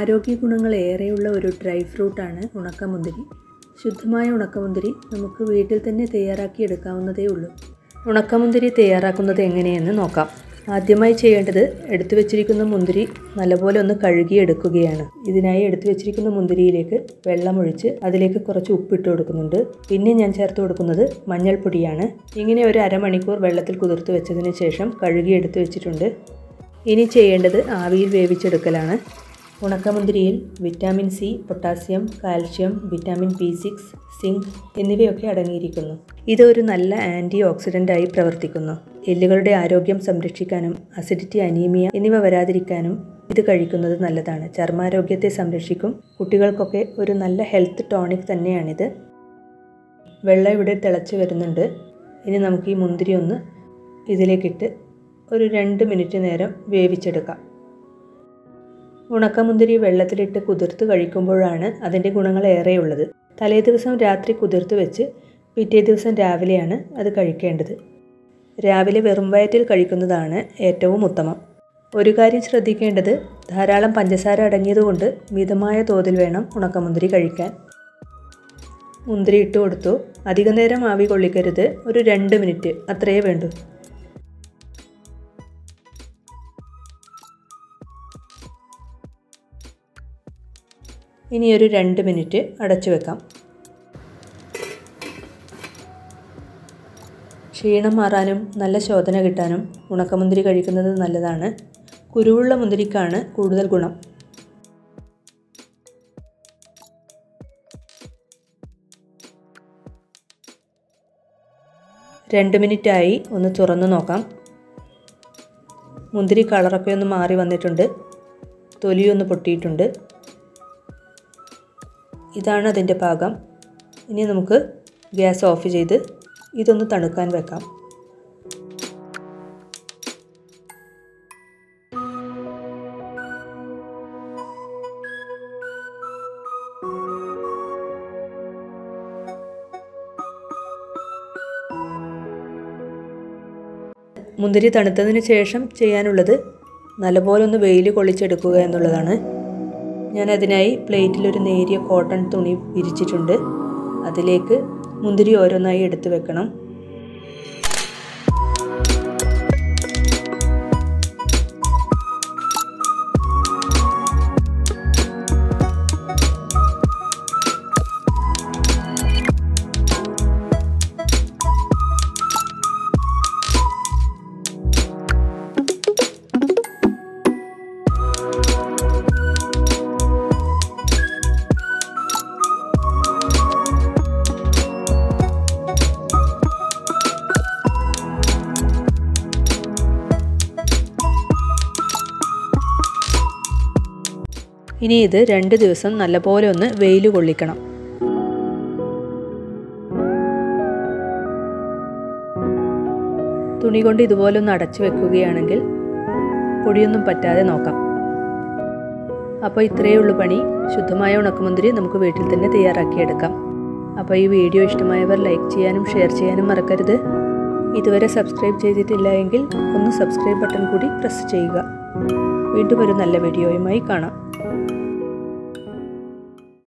ആരോഗ്യ ഗുണങ്ങൾ ഏറെയുള്ള ഒരു ഡ്രൈ ഫ്രൂട്ടാണ് ഉണക്കമുന്തിരി ശുദ്ധമായ ഉണക്കമുന്തിരി നമുക്ക് വീട്ടിൽ തന്നെ തയ്യാറാക്കി എടുക്കാവുന്നതേ ഉള്ളൂ ഉണക്കമുന്തിരി തയ്യാറാക്കുന്നത് എങ്ങനെയെന്ന് നോക്കാം ആദ്യമായി ചെയ്യേണ്ടത് എടുത്തു വെച്ചിരിക്കുന്ന മുന്തിരി നല്ലപോലെ ഒന്ന് കഴുകിയെടുക്കുകയാണ് ഇതിനായി എടുത്തു വെച്ചിരിക്കുന്ന മുന്തിരിയിലേക്ക് വെള്ളമൊഴിച്ച് അതിലേക്ക് കുറച്ച് ഉപ്പിട്ട് കൊടുക്കുന്നുണ്ട് പിന്നെ ഞാൻ ചേർത്ത് കൊടുക്കുന്നത് മഞ്ഞൾപ്പൊടിയാണ് ഇങ്ങനെ ഒരു അരമണിക്കൂർ വെള്ളത്തിൽ കുതിർത്ത് വെച്ചതിന് ശേഷം കഴുകി എടുത്തു വെച്ചിട്ടുണ്ട് ഇനി ചെയ്യേണ്ടത് ആവിയിൽ വേവിച്ചെടുക്കലാണ് ഉണക്കമുന്തിരിയിൽ vitamin C potassium calcium vitamin B six zinc എന്നിവയൊക്കെ അടങ്ങിയിരിക്കുന്നു ഇത് ഒരു നല്ല ആൻറ്റി ഓക്സിഡൻ്റായി പ്രവർത്തിക്കുന്നു എല്ലുകളുടെ ആരോഗ്യം സംരക്ഷിക്കാനും അസിഡിറ്റി അനീമിയ എന്നിവ വരാതിരിക്കാനും ഇത് കഴിക്കുന്നത് നല്ലതാണ് ചർമ്മാരോഗ്യത്തെ സംരക്ഷിക്കും കുട്ടികൾക്കൊക്കെ ഒരു നല്ല ഹെൽത്ത് ടോണിക് തന്നെയാണിത് വെള്ളം ഇവിടെ തിളച്ച് വരുന്നുണ്ട് ഇനി നമുക്ക് ഈ മുന്തിരി ഒന്ന് ഇതിലേക്കിട്ട് ഒരു രണ്ട് മിനിറ്റ് നേരം വേവിച്ചെടുക്കാം ഉണക്കമുന്തിരി വെള്ളത്തിലിട്ട് കുതിർത്ത് കഴിക്കുമ്പോഴാണ് അതിൻ്റെ ഗുണങ്ങൾ ഏറെയുള്ളത് തലേ ദിവസം രാത്രി കുതിർത്ത് വെച്ച് പിറ്റേ ദിവസം രാവിലെയാണ് അത് കഴിക്കേണ്ടത് രാവിലെ വെറും വയറ്റിൽ കഴിക്കുന്നതാണ് ഏറ്റവും ഉത്തമം ഒരു കാര്യം ശ്രദ്ധിക്കേണ്ടത് ധാരാളം പഞ്ചസാര അടങ്ങിയതുകൊണ്ട് മിതമായ തോതിൽ വേണം ഉണക്കമുന്തിരി കഴിക്കാൻ മുന്തിരി ഇട്ട് കൊടുത്തു അധിക നേരം ആവി കൊള്ളിക്കരുത് ഒരു രണ്ട് മിനിറ്റ് അത്രയേ വേണ്ടൂ ഇനി ഒരു രണ്ട് മിനിറ്റ് അടച്ചു വെക്കാം ക്ഷീണം മാറാനും നല്ല ശോധന കിട്ടാനും ഉണക്കമുന്തിരി കഴിക്കുന്നത് നല്ലതാണ് കുരുവുള്ള മുന്തിരിക്കാണ് കൂടുതൽ ഗുണം രണ്ട് മിനിറ്റായി ഒന്ന് തുറന്നു നോക്കാം മുന്തിരി കളറൊക്കെ ഒന്ന് മാറി വന്നിട്ടുണ്ട് തൊലിയൊന്ന് പൊട്ടിയിട്ടുണ്ട് ഇതാണ് അതിൻ്റെ പാകം ഇനി നമുക്ക് ഗ്യാസ് ഓഫ് ചെയ്ത് ഇതൊന്ന് തണുക്കാൻ വെക്കാം മുന്തിരി തണുത്തതിന് ശേഷം ചെയ്യാനുള്ളത് നല്ലപോലെ ഒന്ന് വെയിൽ കൊള്ളിച്ചെടുക്കുക എന്നുള്ളതാണ് ഞാൻ അതിനായി പ്ലേറ്റിൽ ഒരു നേരിയ കോട്ടൺ തുണി വിരിച്ചിട്ടുണ്ട് അതിലേക്ക് മുന്തിരി ഓരോന്നായി എടുത്തു വെക്കണം ഇനി ഇത് രണ്ട് ദിവസം നല്ലപോലെ ഒന്ന് വെയിൽ കൊള്ളിക്കണം തുണി കൊണ്ട് ഇതുപോലെ ഒന്ന് അടച്ചു വെക്കുകയാണെങ്കിൽ പൊടിയൊന്നും പറ്റാതെ നോക്കാം അപ്പോൾ ഇത്രയേ ഉള്ളൂ പണി ശുദ്ധമായ ഉണക്കമുന്തിരി നമുക്ക് വീട്ടിൽ തന്നെ തയ്യാറാക്കിയെടുക്കാം അപ്പോൾ ഈ വീഡിയോ ഇഷ്ടമായവർ ലൈക്ക് ചെയ്യാനും ഷെയർ ചെയ്യാനും മറക്കരുത് ഇതുവരെ സബ്സ്ക്രൈബ് ചെയ്തിട്ടില്ല എങ്കിൽ ഒന്ന് സബ്സ്ക്രൈബ് ബട്ടൺ കൂടി പ്രസ് ചെയ്യുക വീണ്ടും ഒരു നല്ല വീഡിയോയുമായി കാണാം